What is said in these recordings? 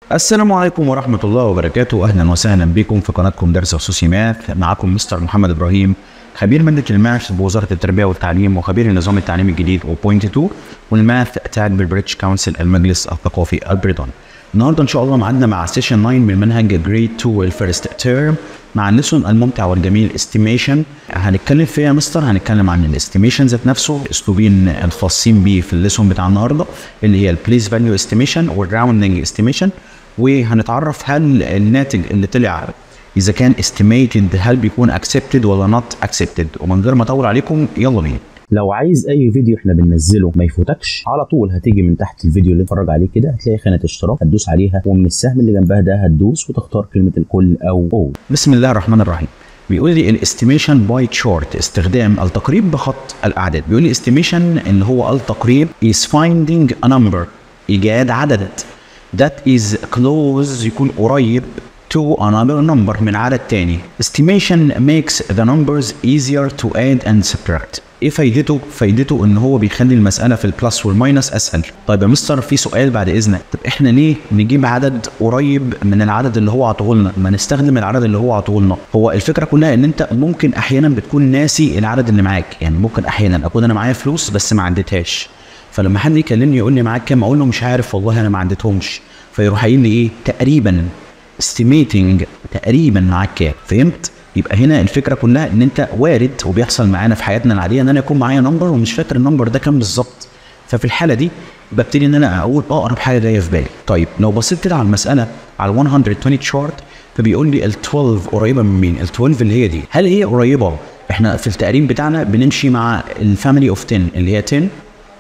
السلام عليكم ورحمة الله وبركاته أهلا وسهلا بكم في قناتكم درس خصوصي ماث معكم مستر محمد إبراهيم خبير مادة الماث بوزارة التربية والتعليم وخبير النظام التعليمي الجديد 0.2 والماث تاج بالبريتش كونسل المجلس الثقافي البريطاني النهارده ان شاء الله معادنا مع سيشن 9 من منهج جريد 2 الفيرست تيرم مع الليسون الممتع والجميل استيميشن هنتكلم فيها يا مستر هنتكلم عن الاستيميشن ذات نفسه اسلوبين الخاصين بيه في الليسون بتاع النهارده اللي هي البليس فاليو استيميشن والراوندنج استيميشن وهنتعرف هل الناتج اللي طلع اذا كان estimated هل بيكون accepted ولا not accepted ومن غير ما اطول عليكم يلا بينا لو عايز اي فيديو احنا بننزله ما يفوتكش على طول هتيجي من تحت الفيديو اللي اتفرج عليه كده هتلاقي خانه اشتراك هتدوس عليها ومن السهم اللي جنبها ده هتدوس وتختار كلمه الكل او او بسم الله الرحمن الرحيم بيقول لي الاستيميشن باي تشارت استخدام التقريب بخط الاعداد بيقول لي استيميشن اللي هو التقريب is finding a number ايجاد عدد that is close يكون قريب to another number من عدد تاني estimation makes the numbers easier to add and subtract ايه فايدته؟ فايدته ان هو بيخلي المساله في البلس والماينس اسهل. طيب يا مستر في سؤال بعد اذنك، طب احنا ليه نجيب عدد قريب من العدد اللي هو عطوه لنا؟ ما نستخدم العدد اللي هو عطوه لنا. هو الفكره كلها ان انت ممكن احيانا بتكون ناسي العدد اللي معاك، يعني ممكن احيانا اكون انا معايا فلوس بس ما عديتهاش. فلما حد يكلمني يقول لي معاك كام اقول له مش عارف والله انا ما عديتهمش. فيروح قايل لي ايه؟ تقريبا استيميتنج تقريبا معاك كام؟ فهمت؟ يبقى هنا الفكره كلها ان انت وارد وبيحصل معانا في حياتنا العاديه ان انا يكون معايا نمبر ومش فاكر النمبر ده كام بالظبط ففي الحاله دي ببتدي ان انا اقول اقرب حاجه جايه في بالي طيب لو بصيت كده على المساله على ال 120 شارت فبيقول لي ال 12 قريبه من مين ال 12 اللي هي دي هل هي قريبه احنا في التقريب بتاعنا بنمشي مع الفاميلي اوف 10 اللي هي 10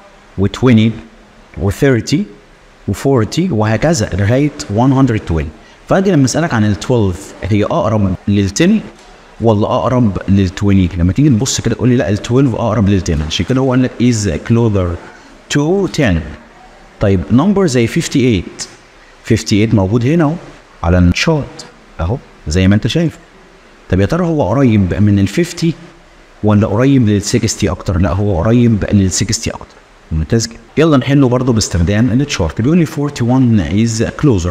و20 و30 و40 وهكذا لغايه 120 فاجي لما اسالك عن ال 12 هي اقرب لل 10 ولا اقرب لل 20 لما تيجي تبص كده تقول لي لا ال 12 اقرب لل 10 عشان كده هو قال لك از كلوزر تو 10 طيب نمبر زي 58 58 موجود هنا اهو على الشارت اهو زي ما انت شايف طب يا ترى هو قريب من ال 50 ولا قريب لل 60 اكتر لا هو قريب لل 60 اكتر ممتاز جدا يلا نحله برضه باستخدام التشارت بيقول لي 41 از كلوزر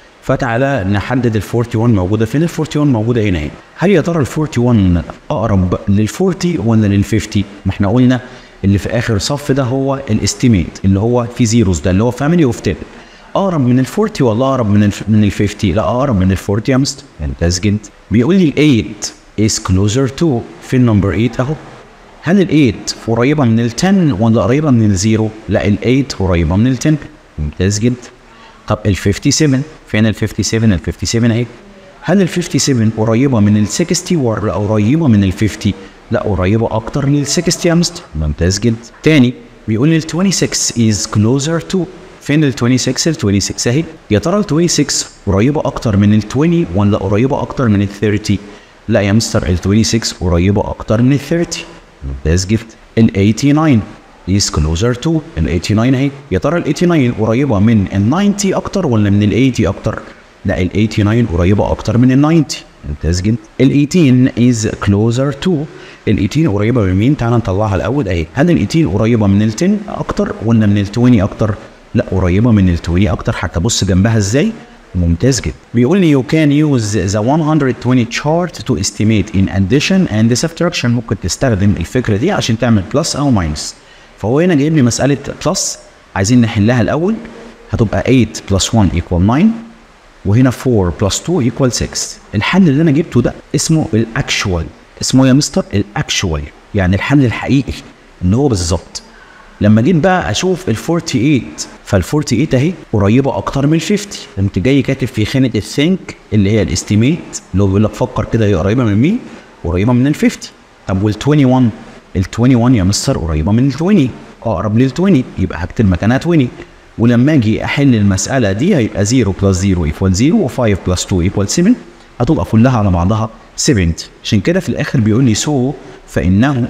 فتعالى نحدد ال 41 موجوده فين ال 41 موجوده هنا اهي هل يا ترى ال 41 اقرب لل 40 ولا لل 50 ما احنا قلنا اللي في اخر صف ده هو الاستيميت اللي هو في زيروز ده اللي هو فاميلي اوف 10 اقرب من ال 40 ولا اقرب من ال من ال 50 لا اقرب من ال 40 يا مستر ممتاز جدا بيقول لي ال 8 is closer to فين نمبر 8 اهو هل ال 8 قريبه من ال 10 ولا قريبه من الزيرو لا ال 8 قريبه من ال 10 ممتاز جدا طب ال 57 فين ال 57 ال 57 اهي هل ال 57 قريبه من ال 60 ولا قريبه من ال 50 لا قريبه اكتر لل 60 يا مستر ممتاز جدا تاني بيقول لي ال 26 is closer to فين ال 26 ال 26 اهي يا ترى ال 26 قريبه اكتر من ال 20 ولا قريبه اكتر من ال 30 لا يا مستر ال 26 قريبه اكتر من ال 30 ممتاز جدا ال 89 is closer to ال 89 اهي يا ترى ال 89 قريبه من ال 90 اكتر ولا من ال 80 اكتر لا ال 89 قريبه اكتر من ال 90 ممتاز جدا ال 18 is closer to ال 18 قريبه من مين تعال نطلعها الاول اهي هل ال 18 قريبه من ال 10 اكتر ولا من ال 20 اكتر لا قريبه من ال 20 اكتر حتى بص جنبها ازاي ممتاز جدا بيقول لي you can use the 120 chart to estimate in addition and subtraction ممكن تستخدم الفكره دي عشان تعمل بلس او ماينس فهو هنا جايب لي مساله بلس عايزين نحلها الاول هتبقى 8 بلس 1 equal 9 وهنا 4 بلس 2 equal 6 الحل اللي انا جبته ده اسمه الاكشوال اسمه يا مستر الاكشوال يعني الحل الحقيقي ان هو بالظبط لما جيت بقى اشوف ال 48 فال 48 اهي قريبه اكتر من ال 50 قمت جاي كاتب في خانه الثينك اللي هي الاستيميت اللي هو بيقول لك فكر كده هي قريبه من مين؟ قريبه من ال 50 طب وال 21 ال 21 يا مستر قريبه من ال 20 اقرب لل 20 يبقى هكتب مكانها 20 ولما اجي احل المساله دي هيبقى 0 بلس 0 ايكوال 0 و5 بلس 2 ايكوال 7 هتبقى كلها على بعضها 70 عشان كده في الاخر بيقول لي سو فانه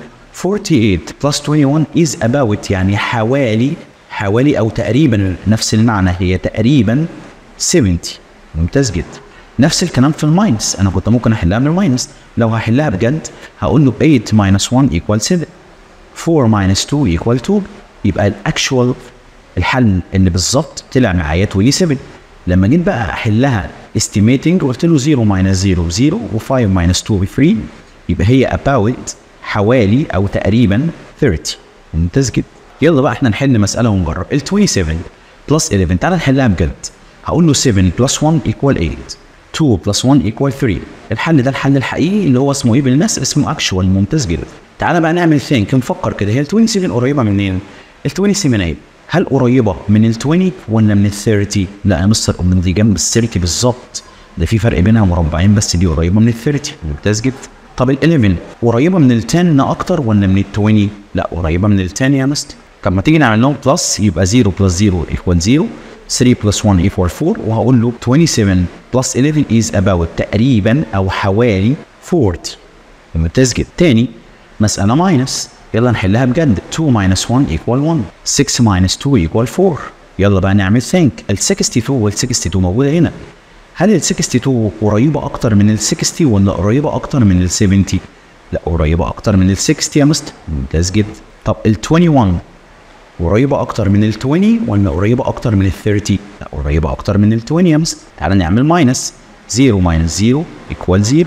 48 بلس 21 is about يعني حوالي حوالي او تقريبا نفس المعنى هي تقريبا 70 ممتاز جدا نفس الكلام في الماينس انا كنت ممكن احلها من الماينس لو هحلها بجد هقول له 8 minus 1 equal 7 4 minus 2 equal 2 يبقى الاكشوال الحل اللي بالظبط طلع معايا 27 لما جيت بقى احلها estimating قلت له 0 minus 0 0 و5 minus 2 ب 3 يبقى هي about حوالي او تقريبا 30 ممتاز جدا يلا بقى احنا نحل مساله ونجرب ال 27 بلس 11 تعالى نحلها بجد هقول له 7 بلس 1 equal 8 2 بلس 1 equal 3 الحل ده الحل الحقيقي اللي هو اسمه ايه بالناس اسمه اكشوال ممتاز جدا تعالى بقى نعمل ثينك نفكر كده هي ال 27 قريبه منين؟ ال 27 اهي هل قريبه من ال 20 ولا من ال 30 لا يا مستر أم دي جنب ال 30 بالظبط ده في فرق بينها مربعين بس دي قريبه من ال 30 ممتاز جدا طب ال 11 قريبه من ال 10 اكتر ولا من ال 20 لا قريبه من ال 10 يا مستر طب ما تيجي نعمل لهم بلس يبقى 0 بلس 0 equal 0 3 plus 1 equal 4 وهقول له 27 plus 11 is about تقريبا او حوالي 40 ممتاز جدا تاني مسألة ماينس يلا نحلها بجد 2 minus 1 equal 1 6 minus 2 equal 4 يلا بقى نعمل think ال 62 وال 62 موجودة هنا هل ال 62 قريبة أكتر من ال 60 ولا قريبة أكتر من ال 70 لا قريبة أكتر من ال 60 يا مستر ممتاز جدا طب ال 21 قريبة أكتر من ال 20 ولا قريبة أكتر من ال 30 لا قريبة أكتر من ال 20 يا مستر تعالى نعمل ماينس 0 minus 0 equal 0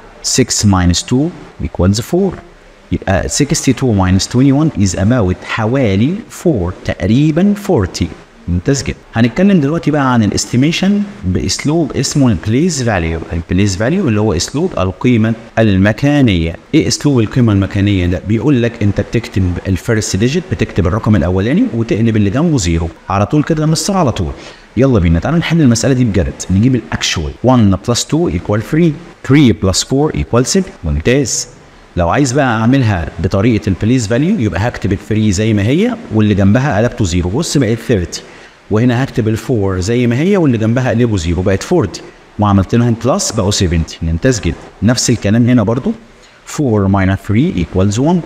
6 minus 2 equals 4 يبقى 62 minus 21 is about حوالي 4 تقريبا 40 ممتاز جدا هنتكلم دلوقتي بقى عن الاستيميشن باسلوب اسمه البليس فاليو البليس فاليو اللي هو اسلوب القيمه المكانيه ايه اسلوب القيمه المكانيه ده بيقول لك انت بتكتب الفيرست ديجيت بتكتب الرقم الاولاني وتقلب اللي جنبه زيرو على طول كده مستر على طول يلا بينا تعالى نحل المساله دي بجد نجيب الاكشوال 1 بلس 2 equal 3 3 بلس 4 equal 7 ممتاز لو عايز بقى اعملها بطريقه البليس فاليو يبقى هكتب ال 3 زي ما هي واللي جنبها قلبته زيرو بص بقت 30 وهنا هكتب ال 4 زي ما هي واللي جنبها قلبه زيرو بقت 40 وعملت لهم بلس بقوا 70 ممتاز جدا نفس الكلام هنا برضو 4 minus 3 equals 1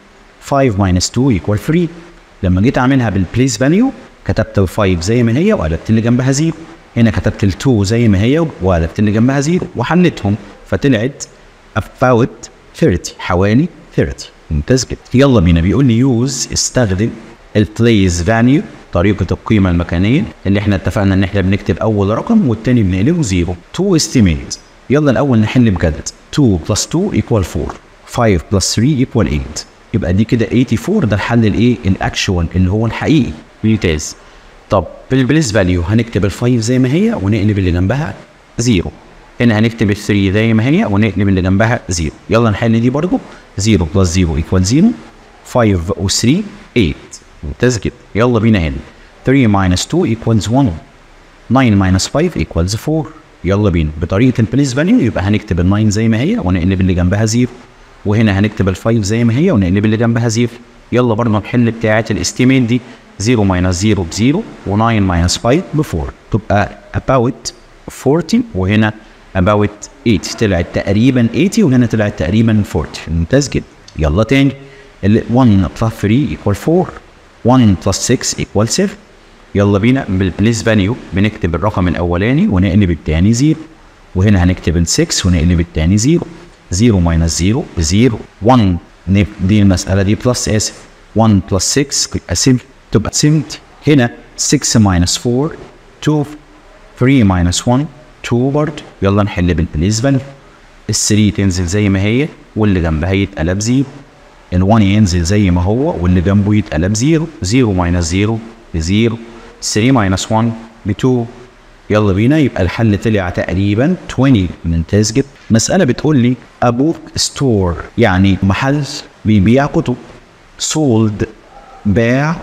5 minus 2 equal 3 لما جيت اعملها بالبليس فاليو كتبت ال 5 زي ما هي وقلبت اللي جنبها زيرو هنا كتبت ال 2 زي ما هي وقلبت اللي جنبها زيرو وحلتهم فطلعت about 30 حوالي 30 ممتاز جدا يلا بينا بيقول لي يوز استخدم البليس فاليو طريقة القيمة المكانية اللي احنا اتفقنا ان احنا بنكتب اول رقم والتاني بنقلبه زيرو تو استيميت يلا الاول نحل بجد 2 بلس 2 equal 4 5 بلس 3 equal 8 يبقى دي كده 84 ده الحل الايه الاكشوال اللي هو الحقيقي ممتاز طب في البليس فاليو هنكتب ال 5 زي ما هي ونقلب اللي جنبها زيرو هنا هنكتب ال 3 زي ما هي ونقلب اللي جنبها زيرو يلا نحل دي برضو 0 بلس 0 equal 0 5 و 3 8 ممتاز جدا يلا بينا هنا 3 minus 2 equals 1 9 minus 5 equals 4 يلا بينا بطريقه البليس فاليو يبقى هنكتب ال 9 زي ما هي ونقلب اللي جنبها 0 وهنا هنكتب ال 5 زي ما هي ونقلب اللي جنبها 0 يلا برضه نحل بتاعه الاستيميت دي 0 minus 0 ب 0 و9 minus 5 ب 4 تبقى about 40 وهنا about 8 طلعت تقريبا 80 وهنا طلعت تقريبا 40 ممتاز جدا يلا تاني ال 1 plus 3 equal 4 1 plus 6 equal 7 يلا بينا بالبليس فاليو بنكتب الرقم الاولاني ونقلب الثاني 0 وهنا هنكتب ال 6 ونقلب الثاني 0 0 minus 0 0 1 دي المساله دي بلس اسف 1 plus 6 تبقى 7 تبقى 70 هنا 6 minus 4 2 3 minus 1 2 برضه يلا نحل بالبليس فاليو ال 3 تنزل زي ما هي واللي جنبها يتقلب 0 ال 1 ينزل زي ما هو واللي جنبه يتقلب 0 0 minus 0 ب 0 3 minus 1 ب 2 يلا بينا يبقى الحل طلع تقريبا 20 ممتاز جدا مسألة بتقول لي a book store يعني محل بيبيع كتب sold باع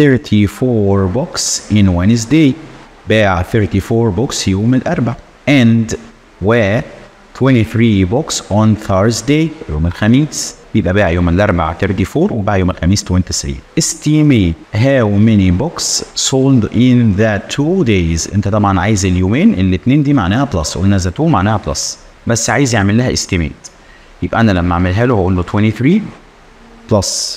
34 books in Wednesday باع 34 بوكس يوم الأربع and و 23 بوكس on Thursday يوم الخميس يبقى باع يوم الأربع 34 وباع يوم الخميس 23 estimate how many books sold in the two days انت طبعا عايز اليومين الاثنين دي معناها بلس قلنا ذا تو معناها بلس بس عايز يعمل لها estimate يبقى انا لما اعملها له هقول له 23 بلس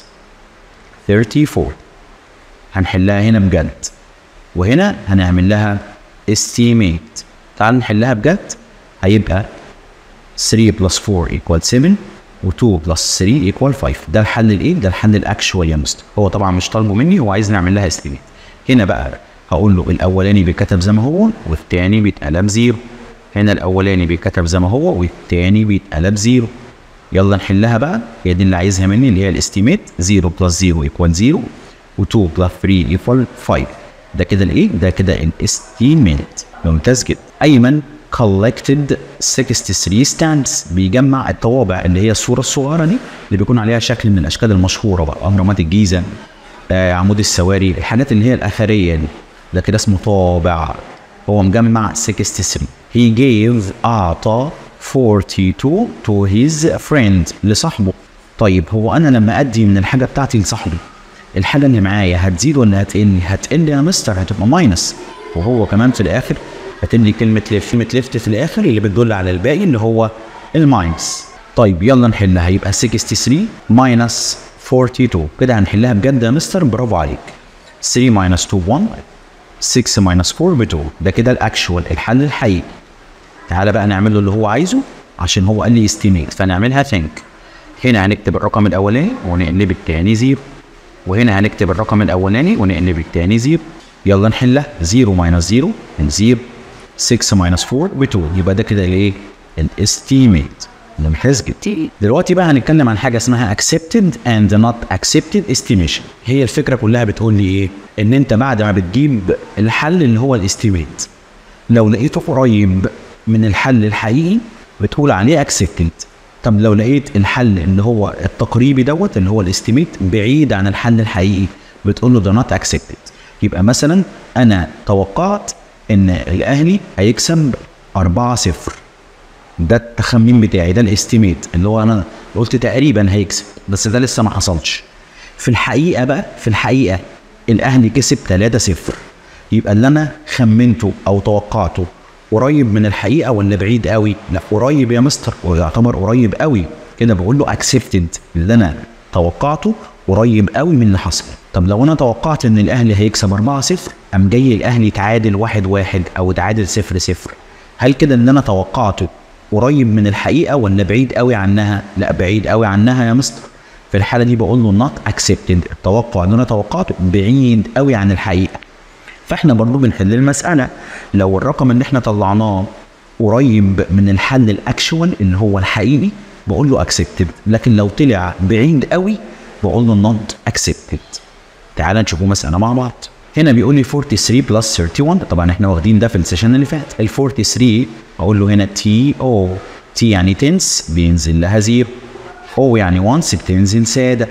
34 هنحلها هنا بجد وهنا هنعمل لها estimate تعال نحلها بجد هيبقى 3 بلس 4 equal 7 و2 بلس 3 equal 5 ده الحل الايه؟ ده الحل الاكشوال يا مستر هو طبعا مش طالبه مني هو عايز نعمل لها estimate هنا بقى هقول له الاولاني بيتكتب زي ما هو والتاني بيتقلب زيرو هنا الاولاني بيتكتب زي ما هو والتاني بيتقلب زيرو يلا نحلها بقى هي دي اللي عايزها مني اللي هي الاستيميت 0 بلس 0 ايكوال 0 و2 بلس 3 ايكوال 5 ده كده الايه؟ ده كده الاستيميت ممتاز جدا ايمن collected 63 stamps بيجمع الطوابع اللي هي الصوره الصغيره دي اللي بيكون عليها شكل من الاشكال المشهوره بقى اهرامات الجيزه آه عمود السواري الحاجات اللي هي الاثريه دي ده كده اسمه طابع هو مجمع 63 he gave اعطى 42 to his friend لصاحبه طيب هو انا لما ادي من الحاجه بتاعتي لصاحبي الحاجه اللي معايا هتزيد ولا هتقل هتقل يا مستر هتبقى ماينس وهو كمان في الاخر كاتب لي كلمه ليفت كلمه ليفت في الاخر اللي بتدل على الباقي اللي هو الماينس طيب يلا نحلها يبقى 63 ماينس 42 كده هنحلها بجد يا مستر برافو عليك 3 ماينس 2 1 6 ماينس 4 ب 2 ده كده الاكشوال الحل الحقيقي تعالى بقى نعمل له اللي هو عايزه عشان هو قال لي استيميت فنعملها ثينك هنا هنكتب الرقم الاولاني ونقلب الثاني زيرو وهنا هنكتب الرقم الاولاني ونقلب الثاني زيرو يلا نحلها 0 ماينس 0 من 0 6 ماينس 4 ب 2 يبقى ده كده الايه؟ الاستيميت ممتاز جدا دلوقتي بقى هنتكلم عن حاجه اسمها accepted and not accepted estimation هي الفكره كلها بتقول لي ايه؟ ان انت بعد ما بتجيب الحل اللي هو الاستيميت لو لقيته قريب من الحل الحقيقي بتقول عليه accepted طب لو لقيت الحل اللي هو التقريبي دوت اللي هو الاستيميت بعيد عن الحل الحقيقي بتقول له ده not accepted يبقى مثلا انا توقعت ان الاهلي هيكسب 4 0 ده التخمين بتاعي ده الاستيميت اللي هو انا قلت تقريبا هيكسب بس ده لسه ما حصلش في الحقيقه بقى في الحقيقه الاهلي كسب 3 0 يبقى اللي انا خمنته او توقعته قريب من الحقيقه ولا بعيد قوي لا قريب يا مستر ويعتبر قريب قوي كده بقول له اكسبتد اللي انا توقعته قريب قوي من اللي حصل طب لو انا توقعت ان الاهلي هيكسب 4 0 قام جاي الاهلي تعادل 1 1 او تعادل 0 0 هل كده اللي انا توقعته قريب من الحقيقه ولا بعيد قوي عنها لا بعيد قوي عنها يا مستر في الحاله دي بقول له نوت اكسبتد التوقع اللي انا توقعته بعيد قوي عن الحقيقه فاحنا برضو بنحل المساله لو الرقم اللي احنا طلعناه قريب من الحل الاكشوال اللي هو الحقيقي بقول له اكسبتد لكن لو طلع بعيد قوي بقول له نوت اكسبتد تعال نشوفوا مساله مع بعض هنا بيقول لي 43 بلس 31 طبعا احنا واخدين ده في السيشن اللي فات ال 43 اقول له هنا تي او تي يعني تنس بينزل لها زيرو او يعني وانس بتنزل ساده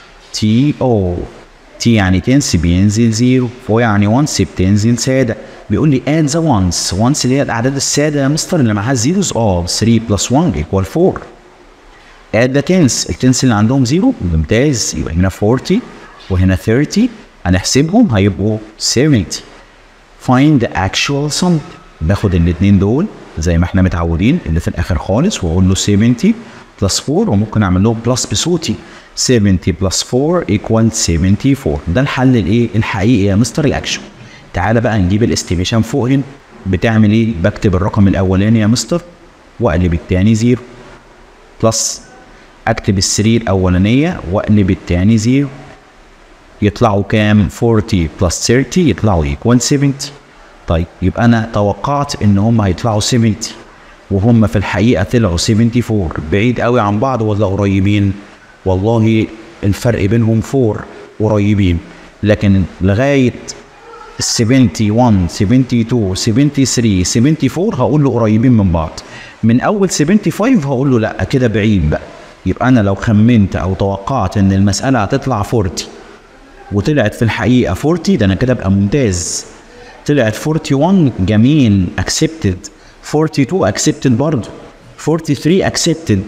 تي او تي يعني تنس بينزل زيرو او يعني وانس بتنزل ساده بيقول لي اد ذا وانس وانس اللي هي الاعداد الساده يا مستر اللي معاها زيروز اه 3 بلس 1 ايكوال 4 اد ذا تنس التنس اللي عندهم زيرو ممتاز يبقى هنا 40 وهنا 30 هنحسبهم هيبقوا 70 find the actual sum باخد الاثنين دول زي ما احنا متعودين اللي في الاخر خالص واقول له 70 بلس 4 وممكن اعمل له بلس بصوتي 70 بلس 4 equal 74 ده الحل الايه الحقيقي يا مستر الاكشن تعالى بقى نجيب الاستيميشن فوق هنا بتعمل ايه بكتب الرقم الاولاني يا مستر واقلب الثاني زيرو بلس اكتب السرير الاولانيه واقلب الثاني زيرو يطلعوا كام 40 بلس 30 يطلعوا ايكوال 70 طيب يبقى انا توقعت ان هم هيطلعوا 70 وهم في الحقيقه طلعوا 74 بعيد قوي عن بعض ولا قريبين والله الفرق بينهم 4 قريبين لكن لغايه ال 71 72 73 74 هقول له قريبين من بعض من اول 75 هقول له لا كده بعيد بقى يبقى انا لو خمنت او توقعت ان المساله هتطلع 40 وطلعت في الحقيقه 40 ده انا كده ابقى ممتاز طلعت 41 جميل اكسبتد 42 اكسبتد برضه 43 اكسبتد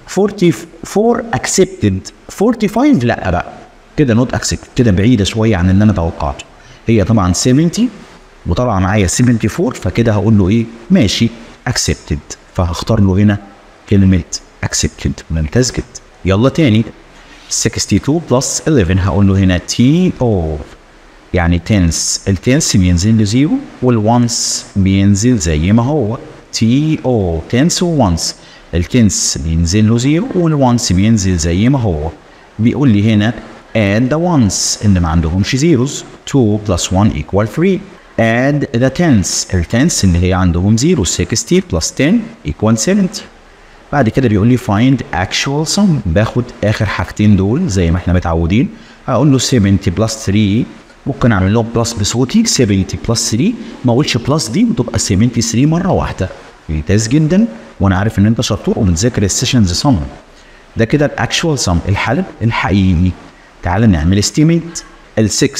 44 اكسبتد 45 لا بقى كده نوت اكسبتد كده بعيده شويه عن اللي انا توقعته هي طبعا 70 وطلع معايا 74 فكده هقول له ايه ماشي اكسبتد فهختار له هنا كلمه اكسبتد ممتاز جدا يلا تاني 62 بلس 11 هقول له هنا تي او يعني تنس التنس بينزل له زيرو والوانس بينزل زي ما هو تي او تنس وونس التنس بينزل له زيرو والوانس بينزل زي ما هو بيقول لي هنا add the ones اللي ما عندهمش زيروز 2 plus 1 equal 3 add the tens التنس اللي هي عندهم 0 60 plus 10 equal 70 بعد كده بيقول لي find actual sum باخد اخر حاجتين دول زي ما احنا متعودين هقول له 70 plus 3 ممكن اعمل له بلس بصوتي 70 بلس 3 ما اقولش بلس دي وتبقى 73 مره واحده ممتاز جدا وانا عارف ان انت شطور وبتذاكر السيشنز صم ده كده الاكشوال سم الحل الحقيقي تعال نعمل استيميت ال 6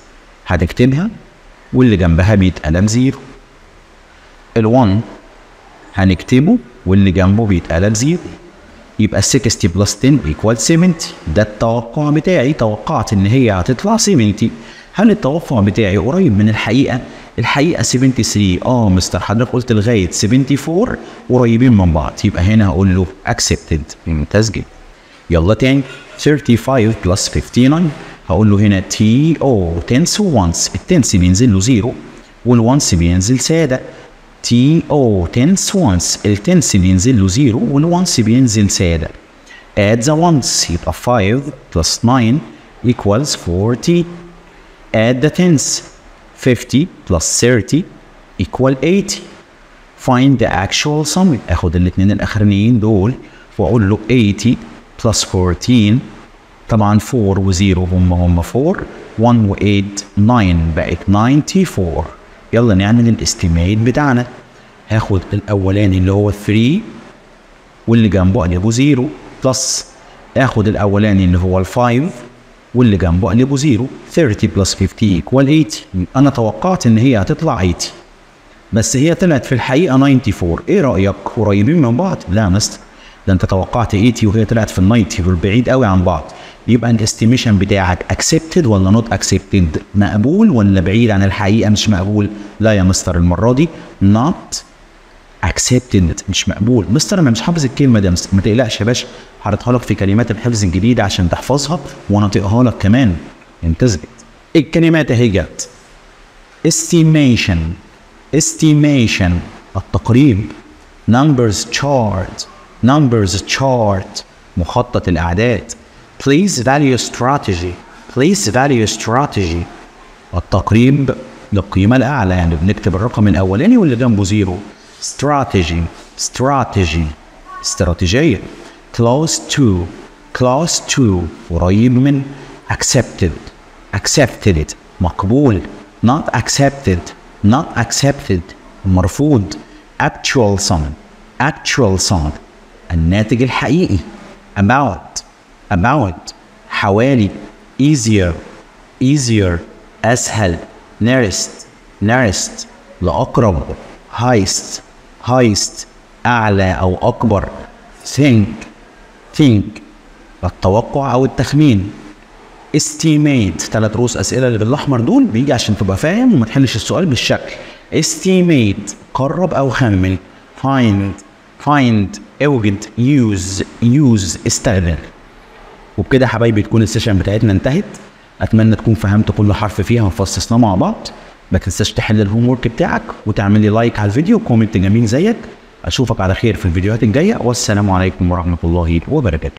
هتكتبها واللي جنبها بيتقلم زيرو ال 1 هنكتبه واللي جنبه بيتقلب زيرو يبقى 60 بلس 10 ايكوال 70 ده التوقع بتاعي توقعت ان هي هتطلع 70 هل التوقع بتاعي قريب من الحقيقه الحقيقه 73 اه مستر حضرتك قلت لغايه 74 قريبين من بعض يبقى هنا هقول له accepted ممتاز جدا يلا تاني 35 بلس 59 هقول له هنا تي او تنس وانس التنس بينزل له زيرو والوانس بينزل ساده تي او تنس وانس التنس بينزل له زيرو والوانس بينزل ساده add the ones يبقى 5 plus 9 equals 40 add the tens 50 plus 30 equal 80 find the actual sum اخد الاثنين الاخرانيين دول واقول له 80 plus 14 طبعا 4 و0 هم هم 4 1 و 8 9 بقت 94 يلا نعمل الاستيميت بتاعنا هاخد الاولاني اللي هو 3 واللي جنبه اقلبه 0 بلس اخد الاولاني اللي هو ال 5 واللي جنبه اقلبه 0 30 بلس 50 ايكوال 80 انا توقعت ان هي هتطلع 80 بس هي طلعت في الحقيقه 94 ايه رايك قريبين من بعض لا يا مستر ده انت توقعت 80 وهي طلعت في ال 90 دول بعيد قوي عن بعض يبقى الاستيميشن بتاعك اكسبتد ولا نوت اكسبتد مقبول ولا بعيد عن الحقيقه مش مقبول لا يا مستر المره دي نوت اكسبتد مش مقبول مستر انا مش حافظ الكلمه دي يا مستر ما تقلقش يا باشا هحطها لك في كلمات الحفظ الجديده عشان تحفظها وانطقها لك كمان انتظر الكلمات اهي جت estimation estimation التقريب numbers chart numbers chart مخطط الاعداد place value strategy place value strategy التقريب للقيمة الأعلى يعني بنكتب الرقم الأولاني واللي جنبه زيرو strategy strategy استراتيجية close to close to قريب من accepted accepted مقبول not accepted not accepted مرفوض actual sum actual sum الناتج الحقيقي about about حوالي easier easier أسهل nearest nearest لأقرب highest highest أعلى أو أكبر think think التوقع أو التخمين estimate ثلاث رؤوس أسئلة اللي بالأحمر دول بيجي عشان تبقى فاهم وما تحلش السؤال بالشكل estimate قرب أو خمن find find اوجد use use استخدم وبكده يا حبايبي تكون السيشن بتاعتنا انتهت اتمنى تكون فهمت كل حرف فيها وفصصناه مع بعض ما تنساش تحل الهوم ورك بتاعك وتعمل لي لايك على الفيديو وكومنت جميل زيك اشوفك على خير في الفيديوهات الجايه والسلام عليكم ورحمه الله وبركاته